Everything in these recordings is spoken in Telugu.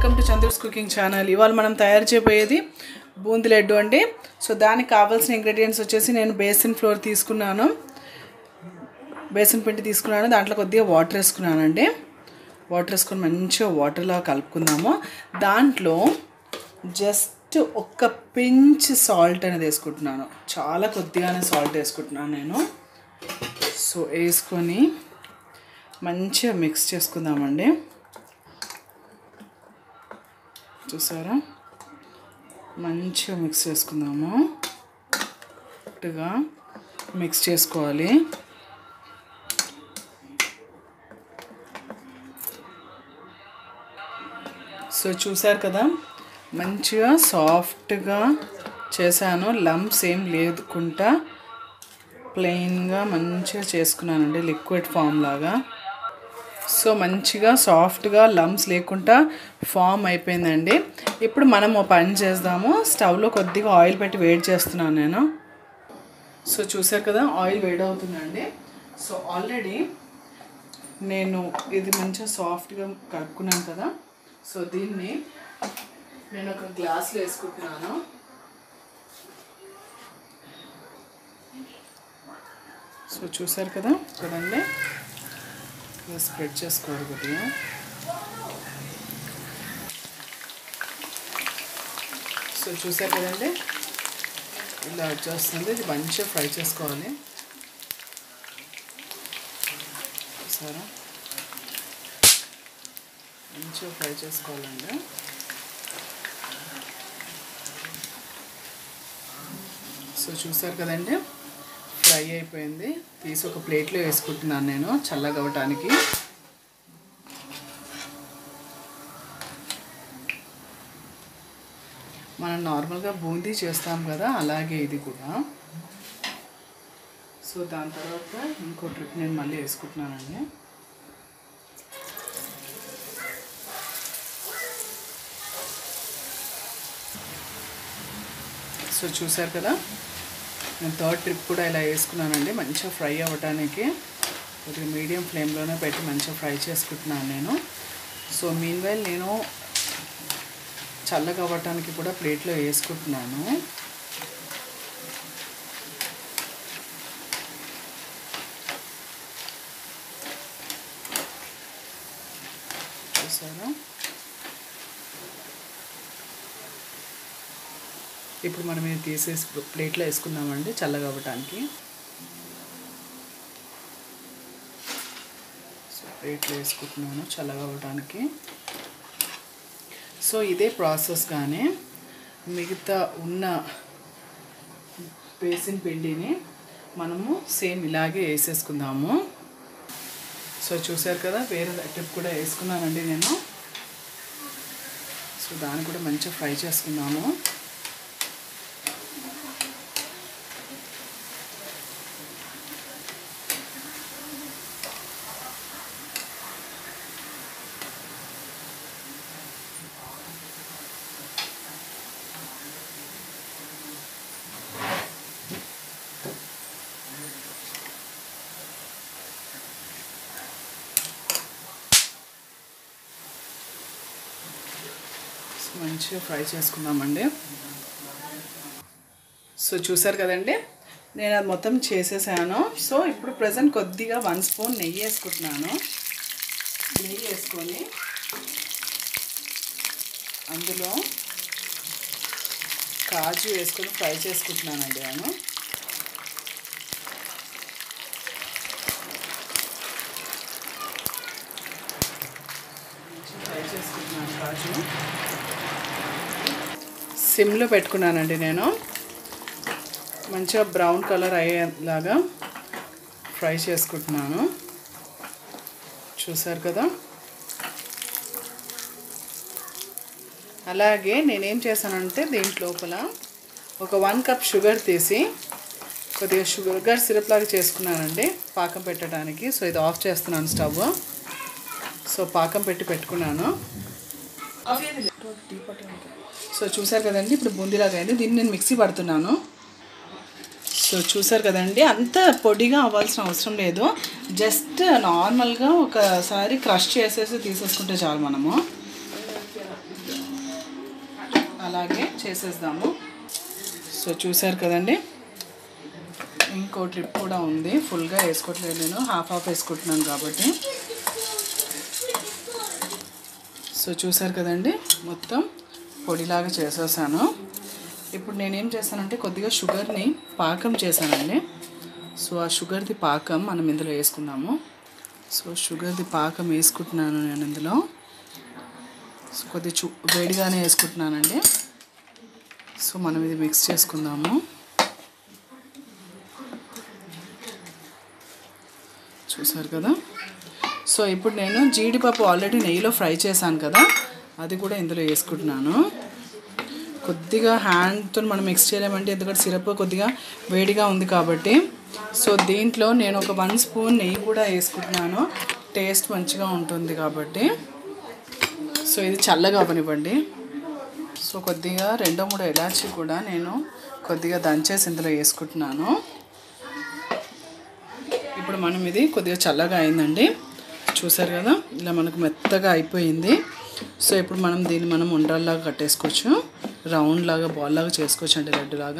welcome to Chandra's cooking channel ఇవాళ మనం తయారు చేయబోయేది బూందీ లడ్డు అండి సో దానికి కావాల్సిన ఇంగ్రీడియంట్స్ వచ్చేసి నేను బేసిన్ ఫ్లోర్ తీసుకున్నాను బేసిన్ పిండి తీసుకున్నాను దాంట్లో కొద్దిగా వాటర్ వేసుకున్నానండి వాటర్ వేసుకొని మంచిగా వాటర్లా కలుపుకుందాము దాంట్లో జస్ట్ ఒక్క పించ్ సాల్ట్ అనేది వేసుకుంటున్నాను చాలా కొద్దిగానే సాల్ట్ వేసుకుంటున్నాను నేను సో వేసుకొని మంచిగా మిక్స్ చేసుకుందామండి చూసారా మంచిగా మిక్స్ చేసుకుందాము కరెక్ట్గా మిక్స్ చేసుకోవాలి సో చూసారు కదా మంచిగా సాఫ్ట్గా చేశాను లమ్స్ ఏం లేదుకుంటా ప్లెయిన్గా మంచిగా చేసుకున్నానండి లిక్విడ్ ఫామ్ లాగా సో మంచిగా సాఫ్ట్గా లమ్స్ లేకుండా ఫామ్ అయిపోయిందండి ఇప్పుడు మనం ఓ పని చేద్దాము స్టవ్లో కొద్దిగా ఆయిల్ పెట్టి వేడి చేస్తున్నాను నేను సో చూసారు కదా ఆయిల్ వేడి అవుతుందండి సో ఆల్రెడీ నేను ఇది మంచిగా సాఫ్ట్గా కలుపుకున్నాను కదా సో దీన్ని నేను ఒక గ్లాస్లో వేసుకుంటున్నాను సో చూసారు కదా చూడండి ఇలా స్ప్రెడ్ చేసుకోవాలి కొద్దిగా సో చూసారు కదండి ఇలా వచ్చేస్తుంది ఇది మంచిగా ఫ్రై చేసుకోవాలి చూసారా మంచిగా ఫ్రై చేసుకోవాలండి సో చూసారు కదండి ఫ్రై అయిపోయింది తీసి ఒక ప్లేట్లో వేసుకుంటున్నాను నేను చల్లగవటానికి మనం నార్మల్గా బూందీ చేస్తాం కదా అలాగే ఇది కూడా సో దాని తర్వాత ఇంకో ట్రిప్ నేను మళ్ళీ వేసుకుంటున్నానండి సో చూసారు కదా నేను థర్డ్ ట్రిప్ కూడా ఇలా వేసుకున్నానండి మంచిగా ఫ్రై అవ్వడానికి కొద్దిగా మీడియం ఫ్లేమ్లోనే పెట్టి మంచిగా ఫ్రై చేసుకుంటున్నాను నేను సో మీన్ వైల్ నేను చల్లగా అవ్వటానికి కూడా ప్లేట్లో వేసుకుంటున్నాను చూసారా ఇప్పుడు మనం ఇది తీసేసి ప్లేట్లో వేసుకుందామండి చల్లగా అవ్వటానికి సో ప్లేట్లో వేసుకుంటున్నాను చల్లగా అవ్వటానికి సో ఇదే ప్రాసెస్ కానీ మిగతా ఉన్న బేసిన్ పిండిని మనము సేమ్ ఇలాగే వేసేసుకుందాము సో చూసారు కదా వేరే ట్రిప్ కూడా వేసుకున్నానండి నేను సో దాన్ని కూడా మంచిగా ఫ్రై చేసుకుందాము మంచిగా ఫ్రై చేసుకుందామండి సో చూసారు కదండి నేను అది మొత్తం చేసేసాను సో ఇప్పుడు ప్రజెంట్ కొద్దిగా వన్ స్పూన్ నెయ్యి వేసుకుంటున్నాను నెయ్యి వేసుకొని అందులో కాజు వేసుకొని ఫ్రై చేసుకుంటున్నానండి నేను ఫ్రై చేసుకుంటున్నాను కాజు సిమ్లో పెట్టుకున్నానండి నేను మంచిగా బ్రౌన్ కలర్ అయ్యేలాగా ఫ్రై చేసుకుంటున్నాను చూసారు కదా అలాగే నేనేం చేశానంటే దీంట్లోపల ఒక వన్ కప్ షుగర్ తీసి కొద్దిగా షుగర్ సిరప్ లాగా చేసుకున్నానండి పాకం పెట్టడానికి సో ఇది ఆఫ్ చేస్తున్నాను స్టవ్ సో పాకం పెట్టి పెట్టుకున్నాను సో చూసారు కదండి ఇప్పుడు బూందీలాగా అయింది దీన్ని నేను మిక్సీ పడుతున్నాను సో చూసారు కదండి అంత పొడిగా అవ్వాల్సిన అవసరం లేదు జస్ట్ నార్మల్గా ఒకసారి క్రష్ చేసేసి తీసేసుకుంటే చాలు మనము చేసేద్దాము సో చూసారు కదండి ఇంకో ట్రిప్ కూడా ఉంది ఫుల్గా వేసుకోవట్లేదు నేను హాఫ్ హాఫ్ వేసుకుంటున్నాను కాబట్టి సో చూసారు కదండి మొత్తం పొడిలాగా చేసేసాను ఇప్పుడు నేనేం చేశానంటే కొద్దిగా షుగర్ని పాకం చేశానండి సో ఆ షుగర్ది పాకం మనం ఇందులో వేసుకున్నాము సో షుగర్ది పాకం వేసుకుంటున్నాను నేను ఇందులో సో కొద్ది చూ వేడిగానే వేసుకుంటున్నానండి సో మనం ఇది మిక్స్ చేసుకుందాము చూసారు కదా సో ఇప్పుడు నేను జీడిపప్పు ఆల్రెడీ నెయ్యిలో ఫ్రై చేశాను కదా అది కూడా ఇందులో వేసుకుంటున్నాను కొద్దిగా హ్యాండ్తో మనం మిక్స్ చేయలేమంటే ఎందుకంటే సిరప్ కొద్దిగా వేడిగా ఉంది కాబట్టి సో దీంట్లో నేను ఒక వన్ స్పూన్ నెయ్యి కూడా వేసుకుంటున్నాను టేస్ట్ మంచిగా ఉంటుంది కాబట్టి సో ఇది చల్లగా అవ్వనివ్వండి సో కొద్దిగా రెండో మూడో ఇలాచీ కూడా నేను కొద్దిగా దంచేసి ఇందులో వేసుకుంటున్నాను ఇప్పుడు మనం ఇది కొద్దిగా చల్లగా అయిందండి చూసారు కదా ఇలా మనకు మెత్తగా అయిపోయింది సో ఇప్పుడు మనం దీన్ని మనం ఉండ్రాల్లాగా కట్టేసుకోవచ్చు రౌండ్ లాగా బాల్ లాగా చేసుకోవచ్చు అండి లడ్డు లాగా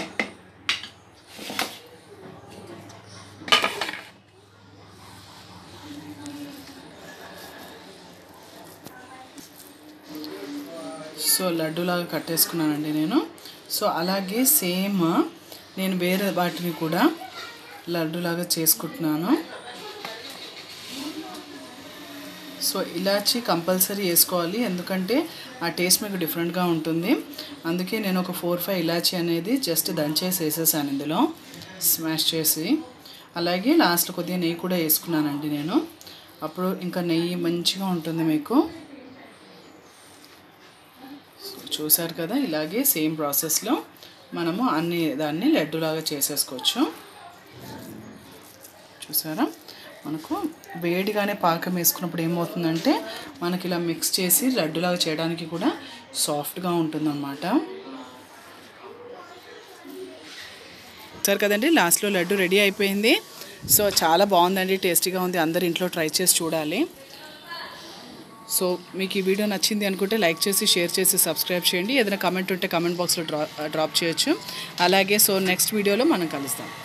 సో లడ్డూలాగా కట్టేసుకున్నానండి నేను సో అలాగే సేమ్ నేను వేరే వాటిని కూడా లడ్డూలాగా చేసుకుంటున్నాను సో ఇలాచి కంపల్సరీ వేసుకోవాలి ఎందుకంటే ఆ టేస్ట్ మీకు డిఫరెంట్గా ఉంటుంది అందుకే నేను ఒక ఫోర్ ఫైవ్ ఇలాచి అనేది జస్ట్ దంచేసి వేసేసాను ఇందులో స్మాష్ చేసి అలాగే లాస్ట్ కొద్దిగా నెయ్యి కూడా వేసుకున్నానండి నేను అప్పుడు ఇంకా నెయ్యి మంచిగా ఉంటుంది మీకు చూసారు కదా ఇలాగే సేమ్ ప్రాసెస్లో మనము అన్ని దాన్ని లడ్డులాగా చేసేసుకోవచ్చు చూసారా మనకు వేడిగానే పాకం వేసుకున్నప్పుడు ఏమవుతుందంటే మనకి ఇలా మిక్స్ చేసి లడ్డులాగా చేయడానికి కూడా సాఫ్ట్గా ఉంటుందన్నమాట సరే కదండి లాస్ట్లో లడ్డు రెడీ అయిపోయింది సో చాలా బాగుందండి టేస్టీగా ఉంది అందరు ఇంట్లో ట్రై చేసి చూడాలి సో మీకు ఈ వీడియో నచ్చింది అనుకుంటే లైక్ చేసి షేర్ చేసి సబ్స్క్రైబ్ చేయండి ఏదైనా కమెంట్ ఉంటే కమెంట్ బాక్స్లో డ్రా డ్రాప్ చేయొచ్చు అలాగే సో నెక్స్ట్ వీడియోలో మనం కలుస్తాం